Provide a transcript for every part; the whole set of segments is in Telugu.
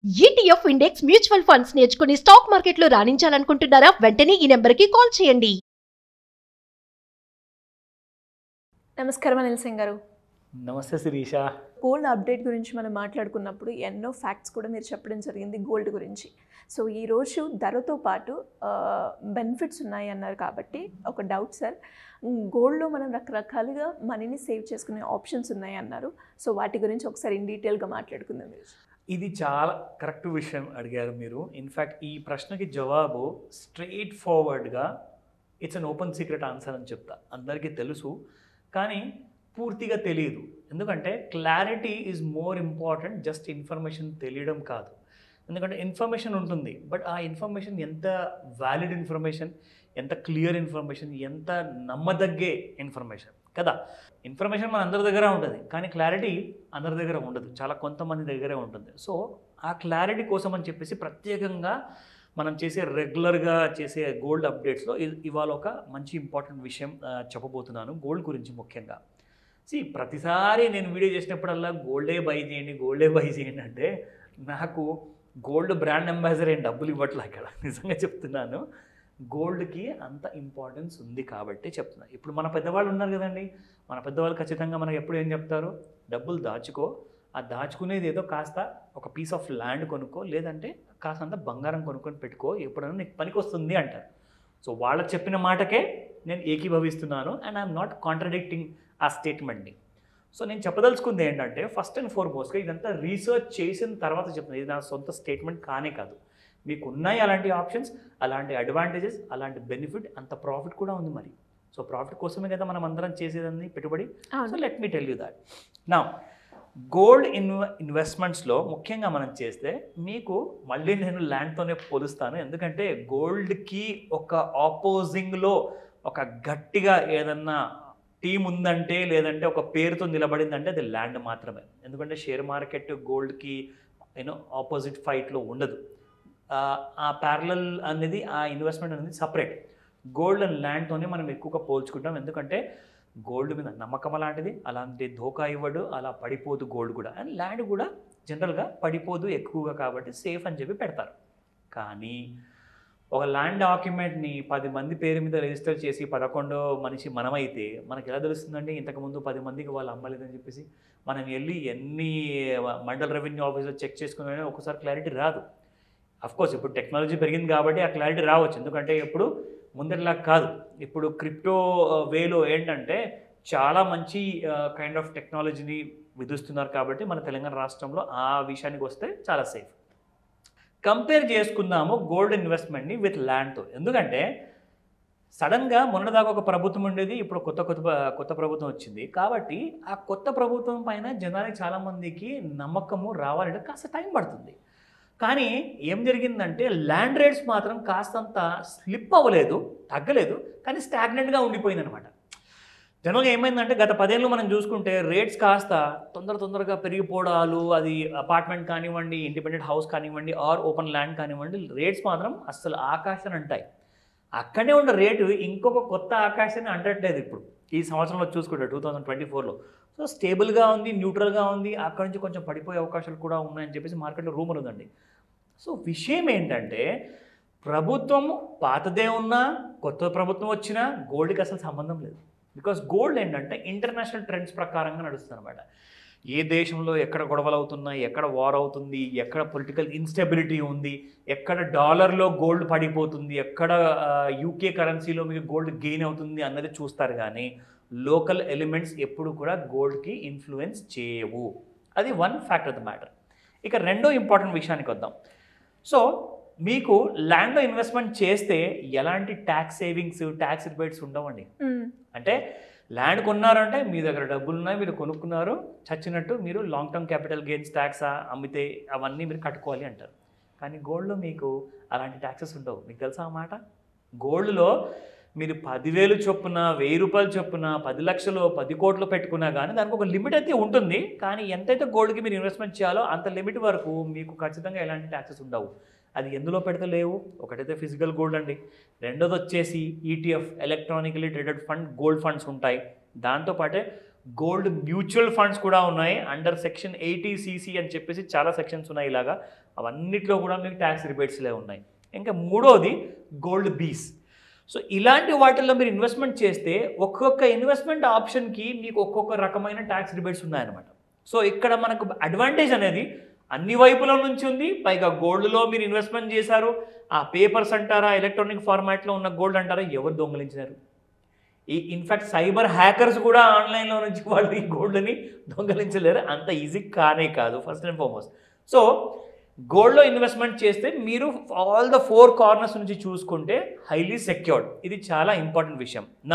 ఈటీఎఫ్ ఇండెక్స్ మ్యూచువల్ ఫండ్స్ నేర్చుకుని స్టాక్ మార్కెట్లో రాణించాలనుకుంటున్నారా వెంటనే ఈ నెంబర్కి కాల్ చేయండి నమస్కారం అనిల్ సింగ్ గారు నమస్తే శిరీష గోల్డ్ అప్డేట్ గురించి మనం మాట్లాడుకున్నప్పుడు ఎన్నో ఫ్యాక్ట్స్ కూడా మీరు చెప్పడం జరిగింది గోల్డ్ గురించి సో ఈరోజు ధరతో పాటు బెనిఫిట్స్ ఉన్నాయి అన్నారు కాబట్టి ఒక డౌట్ సార్ గోల్డ్లో మనం రకరకాలుగా మనీని సేవ్ చేసుకునే ఆప్షన్స్ ఉన్నాయి అన్నారు సో వాటి గురించి ఒకసారి ఇన్ డీటెయిల్గా మాట్లాడుకుందాం మీరు ఇది చాలా కరెక్ట్ విషయం అడిగారు మీరు ఇన్ఫ్యాక్ట్ ఈ ప్రశ్నకి జవాబు స్ట్రెయిట్ ఫార్వర్డ్గా it's an open secret answer అని చెప్తా అందరికీ తెలుసు కానీ పూర్తిగా తెలియదు ఎందుకంటే clarity is more important just information తెలియడం కాదు ఎందుకంటే ఇన్ఫర్మేషన్ ఉంటుంది బట్ ఆ ఇన్ఫర్మేషన్ ఎంత వ్యాలిడ్ ఇన్ఫర్మేషన్ ఎంత క్లియర్ ఇన్ఫర్మేషన్ ఎంత నమ్మదగ్గే ఇన్ఫర్మేషన్ కదా ఇన్ఫర్మేషన్ మన అందరి దగ్గర ఉంటుంది కానీ క్లారిటీ అందరి దగ్గర ఉండదు చాలా కొంతమంది దగ్గరే ఉంటుంది సో ఆ క్లారిటీ కోసం అని చెప్పేసి ప్రత్యేకంగా మనం చేసే రెగ్యులర్గా చేసే గోల్డ్ అప్డేట్స్లో ఇ- ఇవాళ ఒక మంచి ఇంపార్టెంట్ విషయం ఆ, చెప్పబోతున్నాను గోల్డ్ గురించి ముఖ్యంగా సి ప్రతిసారి నేను వీడియో చేసినప్పుడల్లా గోల్డే బై చేయండి గోల్డే బై చేయండి అంటే నాకు గోల్డ్ బ్రాండ్ అంబాసిడర్ ఏం డబ్బులు ఇవ్వట్లే ఇక్కడ నిజంగా చెప్తున్నాను గోల్డ్కి అంత ఇంపార్టెన్స్ ఉంది కాబట్టి చెప్తున్నా ఇప్పుడు మన పెద్దవాళ్ళు ఉన్నారు కదండి మన పెద్దవాళ్ళు ఖచ్చితంగా మనకు ఎప్పుడు ఏం చెప్తారు డబ్బులు దాచుకో ఆ దాచుకునేది ఏదో కాస్త ఒక పీస్ ఆఫ్ ల్యాండ్ కొనుక్కో లేదంటే కాస్తంత బంగారం కొనుక్కొని పెట్టుకో ఎప్పుడైనా నీకు పనికి వస్తుంది అంటారు సో వాళ్ళకి చెప్పిన మాటకే నేను ఏకీభవిస్తున్నాను అండ్ ఐఎమ్ నాట్ కాంట్రడిక్టింగ్ ఆ స్టేట్మెంట్ని సో నేను చెప్పదలుచుకుంది ఏంటంటే ఫస్ట్ అండ్ ఫార్మోస్ట్గా ఇదంతా రీసెర్చ్ చేసిన తర్వాత చెప్తున్నాను ఇది నా సొంత స్టేట్మెంట్ కానే కాదు మీకు ఉన్నాయి అలాంటి ఆప్షన్స్ అలాంటి అడ్వాంటేజెస్ అలాంటి బెనిఫిట్ అంత ప్రాఫిట్ కూడా ఉంది మరి సో ప్రాఫిట్ కోసమే కదా మనం అందరం చేసేదని పెట్టుబడి సో అవును let me tell you that నా గోల్డ్ ఇన్వ ఇన్వెస్ట్మెంట్స్లో ముఖ్యంగా మనం చేస్తే మీకు మళ్ళీ నేను ల్యాండ్తోనే పోలుస్తాను ఎందుకంటే గోల్డ్కి ఒక ఆపోజింగ్లో ఒక గట్టిగా ఏదన్నా టీం ఉందంటే లేదంటే ఒక పేరుతో నిలబడిందంటే అది ల్యాండ్ మాత్రమే ఎందుకంటే షేర్ మార్కెట్ గోల్డ్కి యూనో ఆపోజిట్ ఫైట్లో ఉండదు ఆ, ఆ ప్యారలల్ అనేది ఆ ఇన్వెస్ట్మెంట్ అనేది సపరేట్ గోల్డ్ అండ్ ల్యాండ్తోనే మనం ఎక్కువగా పోల్చుకుంటాం ఎందుకంటే గోల్డ్ మీద నమ్మకం అలాంటిది అలాంటి ధోకా ఇవ్వడు అలా పడిపోదు గోల్డ్ కూడా అండ్ ల్యాండ్ కూడా జనరల్గా పడిపోదు ఎక్కువగా కాబట్టి సేఫ్ అని చెప్పి పెడతారు కానీ ఒక ల్యాండ్ డాక్యుమెంట్ని పది మంది పేరు మీద రిజిస్టర్ చేసి పదకొండో మనిషి మనమైతే మనకి ఎలా తెలుస్తుందండి ఇంతకుముందు పది మందికి వాళ్ళు అమ్మలేదని చెప్పేసి మనం వెళ్ళి ఎన్ని మండల రెవెన్యూ ఆఫీసర్ చెక్ చేసుకున్నా ఒకసారి క్లారిటీ రాదు అఫ్ కోర్స్ ఇప్పుడు టెక్నాలజీ పెరిగింది కాబట్టి ఆ క్లారిటీ రావచ్చు ఎందుకంటే ఇప్పుడు ముందరిలా కాదు ఇప్పుడు క్రిప్టో వేలో ఏంటంటే చాలా మంచి కైండ్ ఆఫ్ టెక్నాలజీని విధిస్తున్నారు కాబట్టి మన తెలంగాణ రాష్ట్రంలో ఆ విషయానికి వస్తే చాలా సేఫ్ కంపేర్ చేసుకుందాము గోల్డ్ ఇన్వెస్ట్మెంట్ని విత్ ల్యాండ్తో ఎందుకంటే సడన్గా మొన్నదాకా ఒక ప్రభుత్వం ఉండేది ఇప్పుడు కొత్త కొత్త కొత్త ప్రభుత్వం వచ్చింది కాబట్టి ఆ కొత్త ప్రభుత్వం పైన జనానికి చాలామందికి నమ్మకము రావాలంటే కాస్త టైం పడుతుంది కానీ ఏం జరిగిందంటే ల్యాండ్ రేట్స్ మాత్రం కాస్తంత స్లిప్ అవ్వలేదు తగ్గలేదు కానీ స్టాగ్నెంట్గా ఉండిపోయిందనమాట జనరల్గా ఏమైందంటే గత పదేళ్ళు మనం చూసుకుంటే రేట్స్ కాస్త తొందర తొందరగా పెరిగిపోవడాలు అది అపార్ట్మెంట్ కానివ్వండి ఇండిపెండెంట్ హౌస్ కానివ్వండి ఆర్ ఓపెన్ ల్యాండ్ కానివ్వండి రేట్స్ మాత్రం అస్సలు ఆకాశాన్ని అంటాయి అక్కడే ఉన్న రేటు ఇంకొక కొత్త ఆకాశాన్ని అంటట్లేదు ఇప్పుడు ఈ సంవత్సరంలో చూసుకుంటే టూ థౌజండ్ ట్వంటీ ఫోర్లో సో స్టేబుల్గా ఉంది న్యూట్రల్గా ఉంది అక్కడి నుంచి కొంచెం పడిపోయే అవకాశాలు కూడా ఉన్నాయని చెప్పేసి మార్కెట్లో రూమర్ ఉందండి సో విషయం ఏంటంటే ప్రభుత్వం పాతదే ఉన్నా కొత్త ప్రభుత్వం వచ్చినా గోల్డ్కి అసలు సంబంధం లేదు బికాస్ గోల్డ్ ఏంటంటే ఇంటర్నేషనల్ ట్రెండ్స్ ప్రకారంగా నడుస్తుంది అనమాట ఏ దేశంలో ఎక్కడ గొడవలు అవుతున్నాయి ఎక్కడ వార్ అవుతుంది ఎక్కడ పొలిటికల్ ఇన్స్టెబిలిటీ ఉంది ఎక్కడ డాలర్లో గోల్డ్ పడిపోతుంది ఎక్కడ యూకే కరెన్సీలో మీకు గోల్డ్ గెయిన్ అవుతుంది అన్నది చూస్తారు కానీ లోకల్ ఎలిమెంట్స్ ఎప్పుడు కూడా గోల్డ్కి ఇన్ఫ్లుయెన్స్ చేయవు అది one factor of the matter ఇక రెండో ఇంపార్టెంట్ విషయానికి వద్దాం సో మీకు ల్యాండ్లో ఇన్వెస్ట్మెంట్ చేస్తే ఎలాంటి ట్యాక్స్ సేవింగ్స్ ట్యాక్స్ రిబేట్స్ ఉండవండి మ్మ్. అంటే ల్యాండ్ కొన్నారంటే మీ దగ్గర డబ్బులు ఉన్నాయి మీరు కొనుక్కున్నారు చచ్చినట్టు మీరు long term capital gains tax అమ్మితే అవన్నీ మీరు కట్టుకోవాలి అంటారు కానీ గోల్డ్లో మీకు అలాంటి ట్యాక్సెస్ ఉండవు మీకు తెలుసా ఆ మాట గోల్డ్లో మీరు పదివేలు చొప్పున వెయ్యి రూపాయలు చొప్పున పది లక్షలు పది కోట్లు పెట్టుకున్నా కానీ దానికి ఒక లిమిట్ అయితే ఉంటుంది కానీ ఎంతైతే గోల్డ్కి మీరు ఇన్వెస్ట్మెంట్ చేయాలో అంత లిమిట్ వరకు మీకు ఖచ్చితంగా ఎలాంటి ట్యాక్సెస్ ఉండవు అది ఎందులో పెడితే లేవు ఒకటైతే ఫిజికల్ గోల్డ్ అండి రెండోది వచ్చేసి ETF electronically traded fund gold funds ఉంటాయి దాంతోపాటే గోల్డ్ మ్యూచువల్ ఫండ్స్ కూడా ఉన్నాయి అండర్ సెక్షన్ ఎయిటీ సీసీ అని చెప్పేసి చాలా సెక్షన్స్ ఉన్నాయి ఇలాగా అవన్నిట్లో కూడా మీకు ట్యాక్స్ రిబేట్స్లే ఉన్నాయి ఇంకా మూడోది గోల్డ్ బీస్ సో ఇలాంటి వాటిల్లో మీరు ఇన్వెస్ట్మెంట్ చేస్తే ఒక్కొక్క ఇన్వెస్ట్మెంట్ ఆప్షన్కి మీకు ఒక్కొక్క రకమైన ట్యాక్స్ రిబేట్స్ ఉన్నాయన్నమాట సో ఇక్కడ మనకు అడ్వాంటేజ్ అనేది అన్ని వైపుల నుంచి ఉంది పైగా గోల్డ్లో మీరు ఇన్వెస్ట్మెంట్ చేశారు ఆ పేపర్స్ అంటారా ఎలక్ట్రానిక్ ఫార్మాట్లో ఉన్న గోల్డ్ అంటారా ఎవరు దొంగలించినారు ఈ ఇన్ఫాక్ట్ సైబర్ హ్యాకర్స్ కూడా ఆన్లైన్లో నుంచి వాళ్ళు ఈ గోల్డ్ని దొంగలించలేరు అంత ఈజీ కానే కాదు ఫస్ట్ అండ్ ఫార్మోస్ట్ సో గోల్డ్లో ఇన్వెస్ట్మెంట్ చేస్తే మీరు ఆల్ ద ఫోర్ కార్నర్స్ నుంచి చూసుకుంటే హైలీ సెక్యూర్డ్ ఇది చాలా ఇంపార్టెంట్ విషయం నా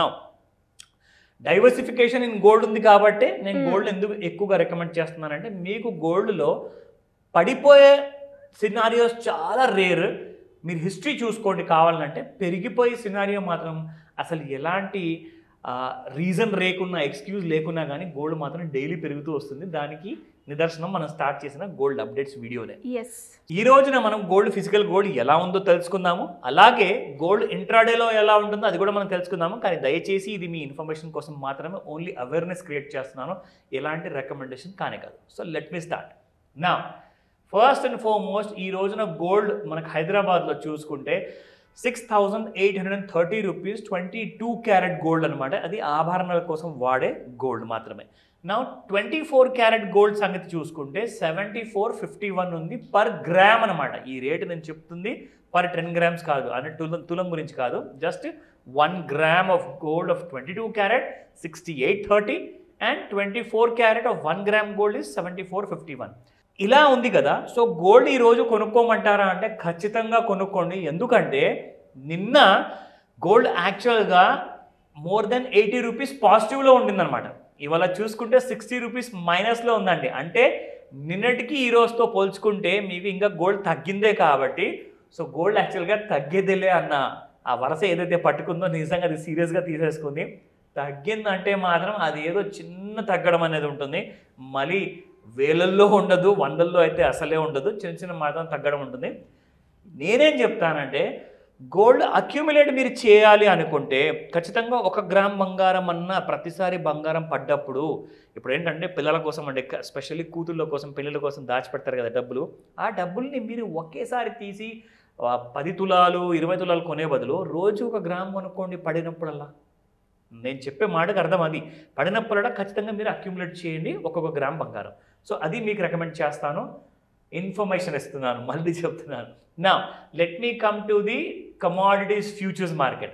డైవర్సిఫికేషన్ ఇన్ గోల్డ్ ఉంది కాబట్టి నేను Hmm. గోల్డ్ ఎందుకు ఎక్కువగా రికమెండ్ చేస్తున్నానంటే మీకు గోల్డ్లో పడిపోయే సినారియోస్ చాలా రేర్ మీరు హిస్టరీ చూసుకోండి కావాలంటే పెరిగిపోయే సినారియో మాత్రం అసలు ఎలాంటి రీజన్ లేకున్నా ఎక్స్క్యూజ్ లేకున్నా కానీ గోల్డ్ మాత్రం డైలీ పెరుగుతూ వస్తుంది దానికి నిదర్శనం మనం స్టార్ట్ చేసిన గోల్డ్ అప్డేట్స్ వీడియోనే ఎస్ ఈ రోజున మనం గోల్డ్ ఫిజికల్ గోల్డ్ ఎలా ఉందో తెలుసుకుందాము అలాగే గోల్డ్ ఇంట్రాడేలో ఎలా ఉంటుందో అది కూడా మనం తెలుసుకుందాము కానీ దయచేసి ఇది మీ ఇన్ఫర్మేషన్ కోసం మాత్రమే ఓన్లీ అవేర్నెస్ క్రియేట్ చేస్తున్నాను ఎలాంటి రికమెండేషన్ కానే కాదు సో లెట్ మీ స్టార్ట్ నా ఫస్ట్ అండ్ ఫార్మోస్ట్ ఈ రోజున గోల్డ్ మనకు హైదరాబాద్లో చూసుకుంటే six thousand eight hundred and thirty rupees twenty two carat gold అనమాట అది ఆభరణాల కోసం వాడే గోల్డ్ మాత్రమే నా ట్వంటీ ఫోర్ క్యారెట్ గోల్డ్ సంగతి చూసుకుంటే సెవెంటీ ఫోర్ ఫిఫ్టీ వన్ ఉంది పర్ గ్రామ్ అనమాట ఈ రేటు నేను చెప్తుంది పర్ టెన్ గ్రామ్స్ కాదు అంటే తులం తులం గురించి కాదు just one gram of gold of twenty two carat sixty eight thirty and twenty four carat of one gram gold is seventy four fifty one ఇలా ఉంది కదా సో గోల్డ్ ఈరోజు కొనుక్కోమంటారా అంటే ఖచ్చితంగా కొనుక్కోండి ఎందుకంటే నిన్న గోల్డ్ యాక్చువల్గా మోర్ దెన్ ఎయిటీ రూపీస్ పాజిటివ్లో ఉండిందనమాట ఇవాళ చూసుకుంటే సిక్స్టీ రూపీస్ మైనస్లో ఉందండి అంటే నిన్నటికి ఈ రోజుతో పోల్చుకుంటే మీకు ఇంకా గోల్డ్ తగ్గిందే కాబట్టి సో గోల్డ్ యాక్చువల్గా తగ్గేదేలే అన్న ఆ వరస ఏదైతే పట్టుకుందో నిజంగా అది సీరియస్గా తీసేసుకుంది తగ్గిందంటే మాత్రం అది ఏదో చిన్న తగ్గడం అనేది ఉంటుంది మళ్ళీ వేలల్లో ఉండదు వందల్లో అయితే అసలే ఉండదు చిన్న చిన్న మాత్రం తగ్గడం ఉంటుంది నేనేం చెప్తానంటే గోల్డ్ అక్యుములేట్ మీరు చేయాలి అనుకుంటే ఖచ్చితంగా ఒక గ్రామ్ బంగారం అన్న ప్రతిసారి బంగారం పడ్డప్పుడు ఇప్పుడు ఏంటంటే పిల్లల కోసం అంటే స్పెషల్లీ కూతుళ్ళ కోసం పెళ్ళిళ్ళ కోసం దాచిపెడతారు కదా డబ్బులు ఆ డబ్బుల్ని మీరు ఒకేసారి తీసి ఆ, పది తులాలు ఇరవై తులాలు కొనే బదులు రోజు ఒక గ్రామ్ కొనుక్కోండి పడినప్పుడల్లా నేను చెప్పే మాటకు అర్థం అది పడినప్పుడల్లా ఖచ్చితంగా మీరు అక్యుములేట్ చేయండి ఒక్కొక్క గ్రామ్ బంగారం సో అది మీకు రికమెండ్ చేస్తాను ఇన్ఫర్మేషన్ ఇస్తున్నాను మళ్ళీ చెప్తున్నాను నా let me come to the commodities futures market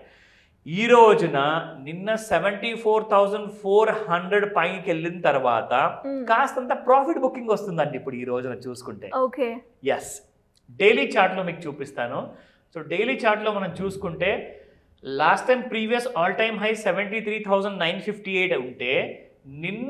ఈ రోజున నిన్న seventy four thousand four hundred పైకి వెళ్ళిన తర్వాత కాస్తంత ప్రాఫిట్ బుకింగ్ వస్తుందండి ఇప్పుడు ఈ రోజున చూసుకుంటే ఓకే ఎస్ డైలీ చార్ట్లో మీకు చూపిస్తాను సో డైలీ చార్ట్లో మనం చూసుకుంటే last time previous all time high seventy three thousand nine fifty eight ఉంటే నిన్న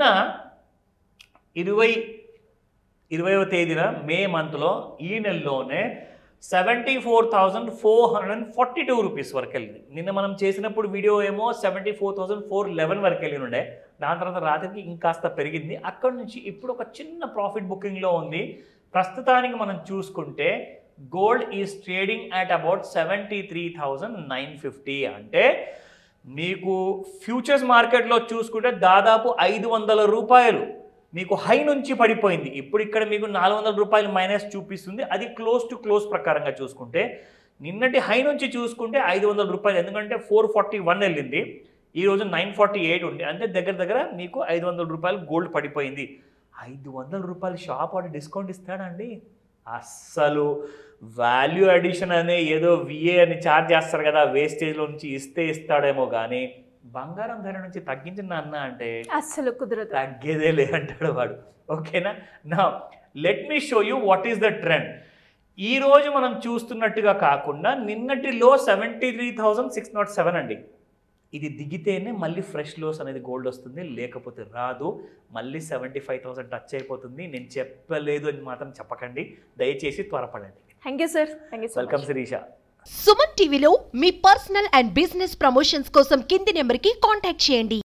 ఇరవై ఇరవైవ తేదీన మే మంత్లో ఈ నెలలోనే seventy four thousand four hundred and forty two rupees వరకు వెళ్ళింది నిన్న మనం చేసినప్పుడు వీడియో ఏమో seventy four thousand four eleven వరకు వెళ్ళి ఉండే దాని తర్వాత రాత్రికి ఇంకాస్త పెరిగింది అక్కడ నుంచి ఇప్పుడు ఒక చిన్న ప్రాఫిట్ బుకింగ్లో ఉంది ప్రస్తుతానికి మనం చూసుకుంటే gold is trading at about seventy three thousand nine fifty అంటే మీకు ఫ్యూచర్స్ మార్కెట్లో చూసుకుంటే దాదాపు ఐదు వందల రూపాయలు మీకు హై నుంచి పడిపోయింది ఇప్పుడు ఇక్కడ మీకు నాలుగు వందల రూపాయలు మైనస్ చూపిస్తుంది అది క్లోజ్ టు క్లోజ్ ప్రకారంగా చూసుకుంటే నిన్నటి హై నుంచి చూసుకుంటే ఐదు వందల రూపాయలు ఎందుకంటే ఫోర్ ఫార్టీ వన్ వెళ్ళింది ఈ రోజు నైన్ ఫార్టీ ఎయిట్ ఉంది అంటే దగ్గర దగ్గర మీకు ఐదు వందల రూపాయలు గోల్డ్ పడిపోయింది ఐదు వందల రూపాయలు షాప్ వాడు డిస్కౌంట్ ఇస్తాడండి అస్సలు వాల్యూ అడిషన్ అనే ఏదో విఏ అని ఛార్జ్ చేస్తారు కదా వేస్టేజ్లో నుంచి ఇస్తే ఇస్తాడేమో కానీ బంగారం ధర నుంచి తగ్గించిన అన్న అంటే అస్సలు కుదరదు తగ్గేదే లే అంటాడు వాడు ఓకేనా నా let me show you what is the trend ఈ రోజు మనం చూస్తున్నట్టుగా కాకుండా నిన్నటి లో seventy three thousand six nought seven అండి ఇది దిగితేనే మళ్ళీ ఫ్రెష్ లోస్ అనేది గోల్డ్ వస్తుంది లేకపోతే రాదు మళ్ళీ సెవెంటీ ఫైవ్ థౌసండ్ టచ్ అయిపోతుంది నేను చెప్పలేదు అని మాత్రం చెప్పకండి దయచేసి త్వరపడండి thank you sir thank you so welcome much Sirisha Suman టీవీలో మీ పర్సనల్ అండ్ బిజినెస్ ప్రమోషన్స్ కోసం కింది నెంబర్కి కాంటాక్ట్ చేయండి